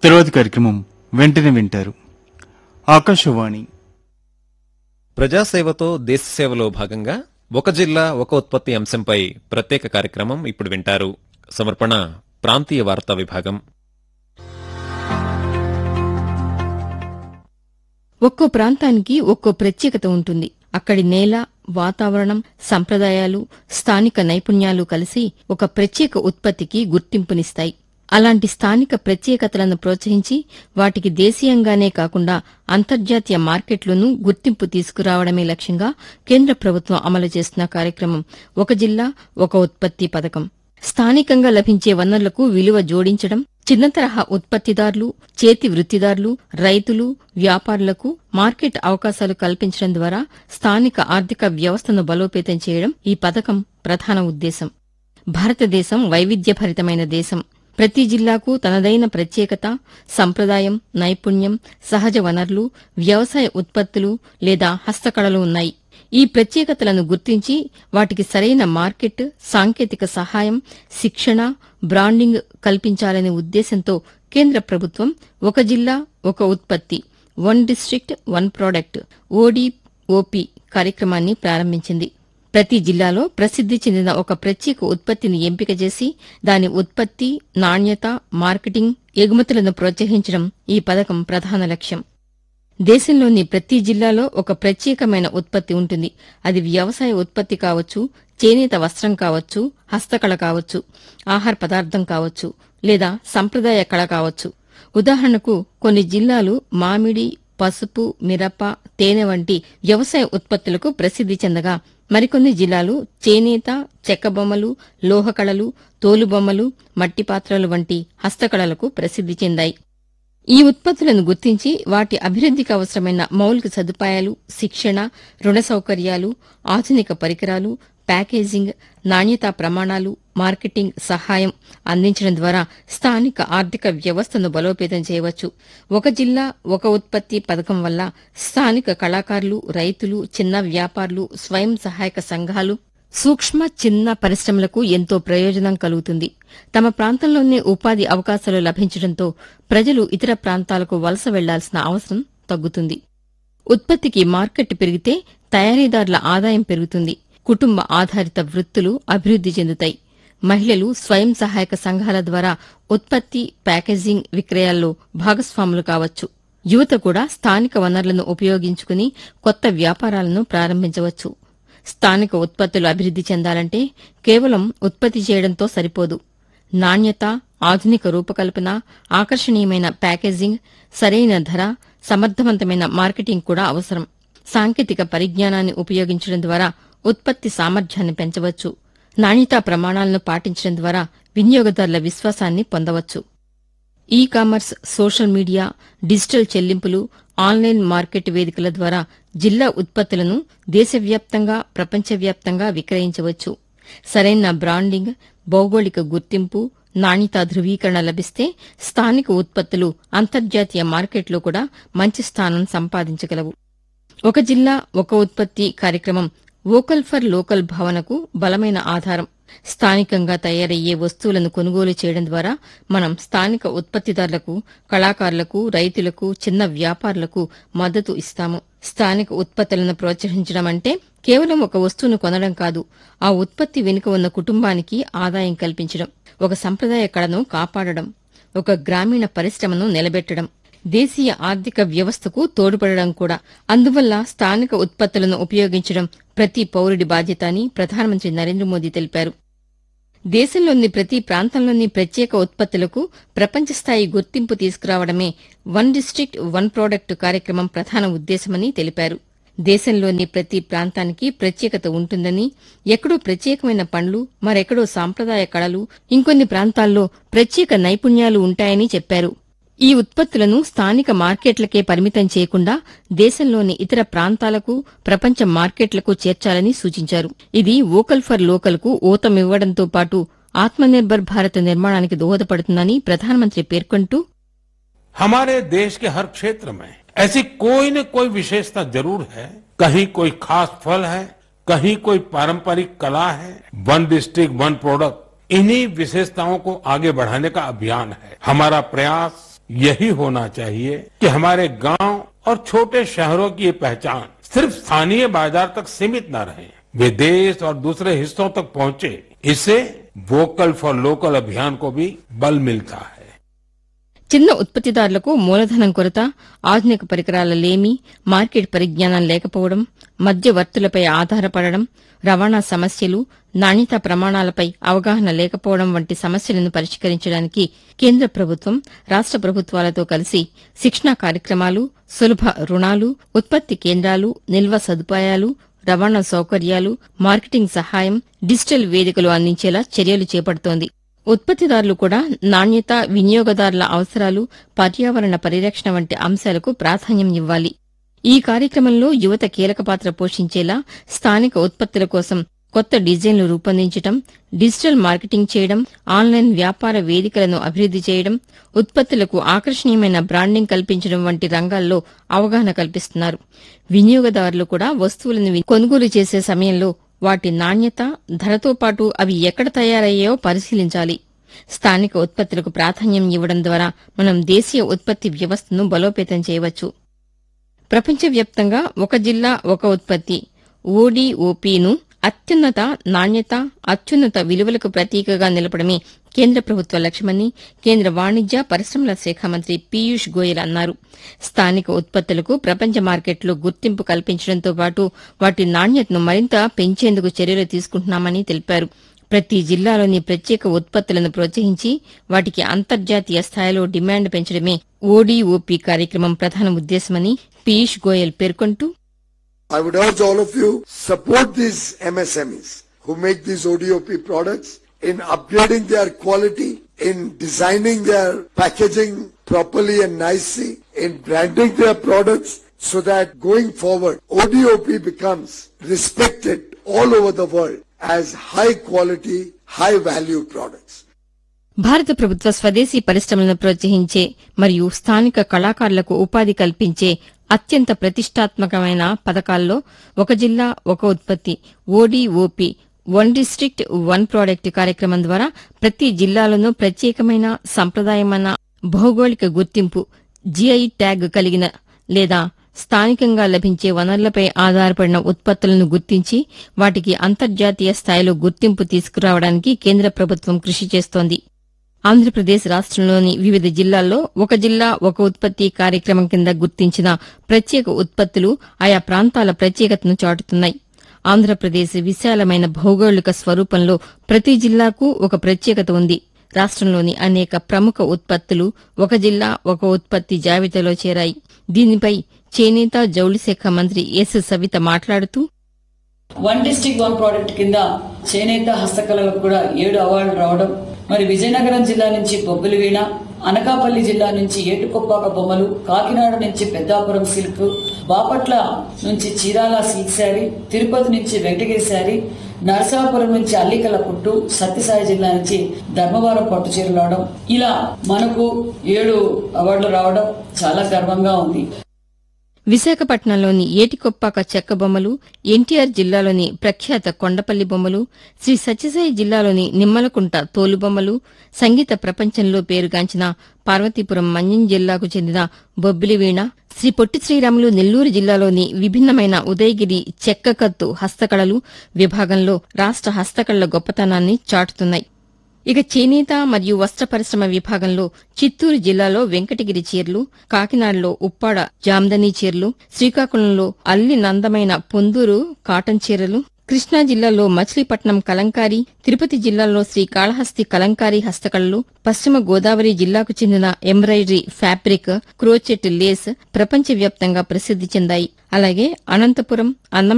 తర్వాతి కార్యక్రమం వెంటనే వింటారు ఆకాశవాణి ప్రజాసేవతో దేశ సేవలో భాగంగా ఒక జిల్లా ఒక ఉత్పత్తి అంశంపై ప్రత్యేక కార్యక్రమం ఇప్పుడు వింటారు సమర్పణ ప్రాంతీయ వార్తా విభాగం ఒక్కో ప్రాంతానికి ఒక్కో ప్రత్యేకత ఉంటుంది అక్కడి నేల వాతావరణం సంప్రదాయాలు స్థానిక నైపుణ్యాలు కలిసి ఒక ప్రత్యేక ఉత్పత్తికి గుర్తింపునిస్తాయి అలాంటి స్థానిక ప్రత్యేకతలను ప్రోత్సహించి వాటికి దేశీయంగానే కాకుండా అంతర్జాతీయ మార్కెట్లోనూ గుర్తింపు తీసుకురావడమే లక్ష్యంగా కేంద్ర ప్రభుత్వం అమలు చేస్తున్న కార్యక్రమం ఒక జిల్లా ఒక ఉత్పత్తి పథకం స్థానికంగా లభించే వనరులకు విలువ జోడించడం చిన్న తరహా ఉత్పత్తిదారులు చేతి వృత్తిదారులు రైతులు వ్యాపారులకు మార్కెట్ అవకాశాలు కల్పించడం ద్వారా స్థానిక ఆర్థిక వ్యవస్థను బలోపేతం చేయడం ఈ పథకం ప్రధాన ఉద్దేశం భారతదేశం వైవిధ్యభరితమైన దేశం ప్రతి జిల్లాకు తనదైన ప్రత్యేకత సంప్రదాయం నైపుణ్యం సహజ వనరులు వ్యవసాయ ఉత్పత్తులు లేదా హస్తకళలు ఉన్నాయి ఈ ప్రత్యేకతలను గుర్తించి వాటికి సరైన మార్కెట్ సాంకేతిక సహాయం శిక్షణ బ్రాండింగ్ కల్పించాలనే ఉద్దేశంతో కేంద్ర ప్రభుత్వం ఒక జిల్లా ఒక ఉత్పత్తి one district one product O D O P కార్యక్రమాన్ని ప్రారంభించింది ప్రతి జిల్లాలో ప్రసిద్ది చెందిన ఒక ప్రత్యేక ఉత్పత్తిని ఎంపిక చేసి దాని ఉత్పత్తి నాణ్యత మార్కెటింగ్ ఎగుమతులను ప్రోత్సహించడం ఈ పథకం ప్రధాన లక్ష్యం దేశంలోని ప్రతి జిల్లాలో ఒక ప్రత్యేకమైన ఉత్పత్తి ఉంటుంది అది వ్యవసాయ ఉత్పత్తి కావచ్చు చేనేత వస్త్రం కావచ్చు హస్తకళ కావచ్చు ఆహార పదార్థం కావచ్చు లేదా సంప్రదాయ కళ కావచ్చు ఉదాహరణకు కొన్ని జిల్లాలు మామిడి పసుపు మిరప తేనె వంటి వ్యవసాయ ఉత్పత్తులకు ప్రసిద్ది చెందగా మరికొన్ని జిల్లాలు చేనేత చెక్కబొమ్మలు లోహకళలు తోలుబొమ్మలు మట్టి పాత్రలు వంటి హస్తకళలకు ప్రసిద్ది చెందాయి ఈ ఉత్పత్తులను గుర్తించి వాటి అభివృద్ధికి అవసరమైన మౌలిక సదుపాయాలు శిక్షణ రుణ సౌకర్యాలు ఆధునిక పరికరాలు ప్యాకేజింగ్ నాణ్యతా ప్రమాణాలు మార్కెటింగ్ సహాయం అందించడం ద్వారా స్థానిక ఆర్థిక వ్యవస్థను బలోపేతం చేయవచ్చు ఒక జిల్లా ఒక ఉత్పత్తి పథకం వల్ల స్థానిక కళాకారులు రైతులు చిన్న వ్యాపారులు స్వయం సహాయక సంఘాలు సూక్ష్మ చిన్న పరిశ్రమలకు ఎంతో ప్రయోజనం కలుగుతుంది తమ ప్రాంతంలోనే ఉపాధి అవకాశాలు లభించడంతో ప్రజలు ఇతర ప్రాంతాలకు వలస వెళ్లాల్సిన అవసరం తగ్గుతుంది ఉత్పత్తికి మార్కెట్ పెరిగితే తయారీదారుల ఆదాయం పెరుగుతుంది కుటుంబ ఆధారిత వృత్తులు అభివృద్ది చెందుతాయి మహిళలు స్వయం సహాయక సంఘాల ద్వారా ఉత్పత్తి ప్యాకేజింగ్ విక్రయాల్లో భాగస్వాములు కావచ్చు యువత కూడా స్థానిక వనరులను ఉపయోగించుకుని కొత్త వ్యాపారాలను ప్రారంభించవచ్చు స్థానిక ఉత్పత్తులు అభివృద్ది చెందాలంటే కేవలం ఉత్పత్తి చేయడంతో సరిపోదు నాణ్యత ఆధునిక రూపకల్పన ఆకర్షణీయమైన ప్యాకేజింగ్ సరైన ధర సమర్థవంతమైన మార్కెటింగ్ కూడా అవసరం సాంకేతిక పరిజ్ఞానాన్ని ఉపయోగించడం ద్వారా ఉత్పత్తి సామర్థ్యాన్ని పెంచవచ్చు నాణ్యతా ప్రమాణాలను పాటించడం ద్వారా వినియోగదారుల విశ్వాసాన్ని పొందవచ్చు ecommerce social media digital చెల్లింపులు ఆన్లైన్ మార్కెట్ వేదికల ద్వారా జిల్లా ఉత్పత్తులను దేశవ్యాప్తంగా ప్రపంచవ్యాప్తంగా విక్రయించవచ్చు సరైన బ్రాండింగ్ భౌగోళిక గుర్తింపు నాణ్యతా ధృవీకరణ లభిస్తే స్థానిక ఉత్పత్తులు అంతర్జాతీయ మార్కెట్లో కూడా మంచి స్థానం సంపాదించగలవు ఒక జిల్లా ఒక ఉత్పత్తి కార్యక్రమం వోకల్ ఫర్ లోకల్ భావనకు బలమైన ఆధారం స్థానికంగా తయారయ్యే వస్తువులను కొనుగోలు చేయడం ద్వారా మనం స్థానిక ఉత్పత్తిదారులకు కళాకారులకు రైతులకు చిన్న వ్యాపారులకు మద్దతు ఇస్తాము స్థానిక ఉత్పత్తులను ప్రోత్సహించడం అంటే కేవలం ఒక వస్తువును కొనడం కాదు ఆ ఉత్పత్తి వెనుక ఉన్న కుటుంబానికి ఆదాయం కల్పించడం ఒక సంప్రదాయ కళను కాపాడడం ఒక గ్రామీణ పరిశ్రమను నిలబెట్టడం దేశీయ ఆర్థిక వ్యవస్థకు తోడ్పడడం కూడా అందువల్ల స్థానిక ఉత్పత్తులను ఉపయోగించడం ప్రతి పౌరుడి బాధ్యత అని ప్రధానమంత్రి నరేంద్ర మోదీ తెలిపారు దేశంలోని ప్రతి ప్రాంతంలోని ప్రత్యేక ఉత్పత్తులకు ప్రపంచ స్థాయి గుర్తింపు తీసుకురావడమే వన్ డిస్ట్రిక్ట్ వన్ ప్రోడక్ట్ కార్యక్రమం ప్రధాన ఉద్దేశమని తెలిపారు దేశంలోని ప్రతి ప్రాంతానికి ప్రత్యేకత ఉంటుందని ఎక్కడో ప్రత్యేకమైన పండ్లు మరెక్కడో సాంప్రదాయ కళలు ఇంకొన్ని ప్రాంతాల్లో ప్రత్యేక నైపుణ్యాలు ఉంటాయని చెప్పారు ఈ ఉత్పత్తులను స్థానిక మార్కెట్లకే పరిమితం చేయకుండా దేశంలోని ఇతర ప్రాంతాలకు ప్రపంచ మార్కెట్లకు చేర్చాలని సూచించారు ఇది వోకల్ ఫర్ లోకల్ కు ఊతమివ్వడంతో పాటు ఆత్మనిర్భర్ భారత్ నిర్మాణానికి దోహదపడుతుందని ప్రధానమంత్రి పేర్కొంటూ हमारे देश के हर क्षेत्र में ऐसी कोई न कोई विशेषता जरूर है कहीं कोई खास फल है कहीं कोई पारंपरिक कला है वन डिस्ट्रिक्ट वन प्रोडक्ट इन्हीं विशेषताओं को आगे बढ़ाने का अभियान है हमारा प्रयास यही होना चाहिए कि हमारे गांव और छोटे शहरों की ये पहचान सिर्फ स्थानीय बाजार तक सीमित न रहे वे देश और दूसरे हिस्सों तक पहुंचे इससे वोकल फॉर लोकल अभियान को भी बल मिलता है చిన్న ఉత్పత్తిదారులకు మూలధనం కొరత ఆధునిక పరికరాల లేమి మార్కెట్ పరిజ్ఞానం లేకపోవడం మధ్యవర్తులపై ఆధారపడడం రవాణా సమస్యలు నాణ్యతా ప్రమాణాలపై అవగాహన లేకపోవడం వంటి సమస్యలను పరిష్కరించడానికి కేంద్ర ప్రభుత్వం రాష్ట ప్రభుత్వాలతో కలిసి శిక్షణా కార్యక్రమాలు సులభ రుణాలు ఉత్పత్తి కేంద్రాలు నిల్వ సదుపాయాలు రవాణా సౌకర్యాలు మార్కెటింగ్ సహాయం డిజిటల్ వేదికలు అందించేలా చర్యలు చేపడుతోంది ఉత్పత్తిదారులు కూడా నాణ్యత వినియోగదారుల అవసరాలు పర్యావరణ పరిరక్షణ వంటి అంశాలకు ప్రాధాన్యం ఇవ్వాలి ఈ కార్యక్రమంలో యువత కీలక పాత్ర పోషించేలా స్థానిక ఉత్పత్తుల కోసం కొత్త డిజైన్లు రూపొందించడం డిజిటల్ మార్కెటింగ్ చేయడం ఆన్లైన్ వ్యాపార వేదికలను అభివృద్ది చేయడం ఉత్పత్తులకు ఆకర్షణీయమైన బ్రాండింగ్ కల్పించడం వంటి రంగాల్లో అవగాహన కల్పిస్తున్నారు వినియోగదారులు కూడా వస్తువులను వి- కొనుగోలు చేసే సమయంలో వాటి నాణ్యత ధరతో పాటు అవి ఎక్కడ తయారయ్యాయో పరిశీలించాలి స్థానిక ఉత్పత్తులకు ప్రాధాన్యం ఇవ్వడం ద్వారా మనం దేశీయ ఉత్పత్తి వ్యవస్థను బలోపేతం చేయవచ్చు ప్రపంచవ్యాప్తంగా ఒక జిల్లా ఒక ఉత్పత్తి ఓడీఓపీను అత్యున్నత నాణ్యత అత్యున్నత విలువలకు ప్రతీకగా నిలపడమే కేంద్ర ప్రభుత్వ లక్ష్యమని కేంద్ర వాణిజ్య పరిశ్రమల శాఖ మంత్రి పీయూష్ గోయల్ అన్నారు స్థానిక ఉత్పత్తులకు ప్రపంచ మార్కెట్లో గుర్తింపు కల్పించడంతో పాటు వాటి నాణ్యతను మరింత పెంచేందుకు చర్యలు తీసుకుంటున్నామని తెలిపారు ప్రతి జిల్లాలోని ప్రత్యేక ఉత్పత్తులను ప్రోత్సహించి వాటికి అంతర్జాతీయ స్థాయిలో డిమాండ్ పెంచడమే ఓడీఓపీ కార్యక్రమం ప్రధాన ఉద్దేశమని పీయూష్ గోయల్ పేర్కొంటూ I would urge all of you support these MSMEs who make these ODOP products in upgrading their quality, in designing their packaging properly and nicely, in branding their products so that going forward ODOP becomes respected all over the world as high quality, high value products. భారత ప్రభుత్వ స్వదేశీ పరిశ్రమలను ప్రోత్సహించే మరియు స్థానిక కళాకారులకు ఉపాధి కల్పించే అత్యంత ప్రతిష్టాత్మకమైన పథకాల్లో ఒక జిల్లా ఒక ఉత్పత్తి O D O P one district one product కార్యక్రమం ద్వారా ప్రతి జిల్లాలోనూ ప్రత్యేకమైన సంప్రదాయమైన భౌగోళిక గుర్తింపు జీఐ ట్యాగ్ కలిగిన లేదా స్థానికంగా లభించే వనరులపై ఆధారపడిన ఉత్పత్తులను గుర్తించి వాటికి అంతర్జాతీయ స్థాయిలో గుర్తింపు తీసుకురావడానికి కేంద్ర ప్రభుత్వం కృషి చేస్తోంది ఆంధ్రప్రదేశ్ రాష్ట్రంలోని వివిధ జిల్లాల్లో ఒక జిల్లా ఒక ఉత్పత్తి కార్యక్రమం కింద గుర్తించిన ప్రత్యేక ఉత్పత్తులు ఆయా ప్రాంతాల ప్రత్యేకతను చాటుతున్నాయి ఆంధ్రప్రదేశ్ విశాలమైన భౌగోళిక స్వరూపంలో ప్రతి జిల్లాకు ఒక ప్రత్యేకత ఉంది రాష్ట్రంలోని అనేక ప్రముఖ ఉత్పత్తులు ఒక జిల్లా ఒక ఉత్పత్తి జాబితాలో చేరాయి దీనిపై చేనేత జౌళి శాఖ మంత్రి ఎస్ సవిత మాట్లాడుతూ వన్ డిస్టిక్ వన్ ప్రోడక్ట్ కింద చేనేత హస్తకళలకు కూడా ఏడు అవార్డులు రావడం మరి విజయనగరం జిల్లా నుంచి బొబ్బిలి వీణ అనకాపల్లి జిల్లా నుంచి ఏటుకొప్పాక బొమ్మలు కాకినాడ నుంచి పెద్దాపురం సిల్క్ బాపట్ల నుంచి చీరాల సిల్క్ శారీ తిరుపతి నుంచి వెంకటగిరి శారీ నరసాపురం నుంచి అల్లికల పుట్టు సత్యసాయి జిల్లా నుంచి ధర్మవరం పట్టు చీరలు రావడం ఇలా మనకు ఏడు అవార్డులు రావడం చాలా గర్వంగా ఉంది విశాఖపట్నంలోని ఏటికొప్పాక చెక్క బొమ్మలు ఎన్టీఆర్ జిల్లాలోని ప్రఖ్యాత కొండపల్లి బొమ్మలు శ్రీ సత్యసాయి జిల్లాలోని నిమ్మలకుంట తోలు బొమ్మలు సంగీత ప్రపంచంలో పేరుగాంచిన పార్వతీపురం మన్యం జిల్లాకు చెందిన బొబ్బిలి వీణ శ్రీ పొట్టి శ్రీరాములు నెల్లూరు జిల్లాలోని విభిన్నమైన ఉదయగిరి చెక్కకత్తు హస్తకళలు విభాగంలో రాష్ట హస్తకళల గొప్పతనాన్ని చాటుతున్నాయి ఇక చేనేత మరియు వస్త్ర పరిశ్రమ విభాగంలో చిత్తూరు జిల్లాలో వెంకటగిరి చీరలు కాకినాడలో ఉప్పాడ జామ్దని చీరలు శ్రీకాకుళంలో అల్లి నందమైన పొందూరు కాటన్ చీరలు కృష్ణా జిల్లాలో మచిలీపట్నం కలంకారీ తిరుపతి జిల్లాలో శ్రీ కాళహస్తి కలంకారీ హస్తకళలు పశ్చిమ గోదావరి జిల్లాకు చెందిన ఎంబ్రాయిడరీ ఫ్యాబ్రిక్ క్రోచెట్ లేస్ ప్రపంచవ్యాప్తంగా ప్రసిద్ది చెందాయి అలాగే అనంతపురం అన్నం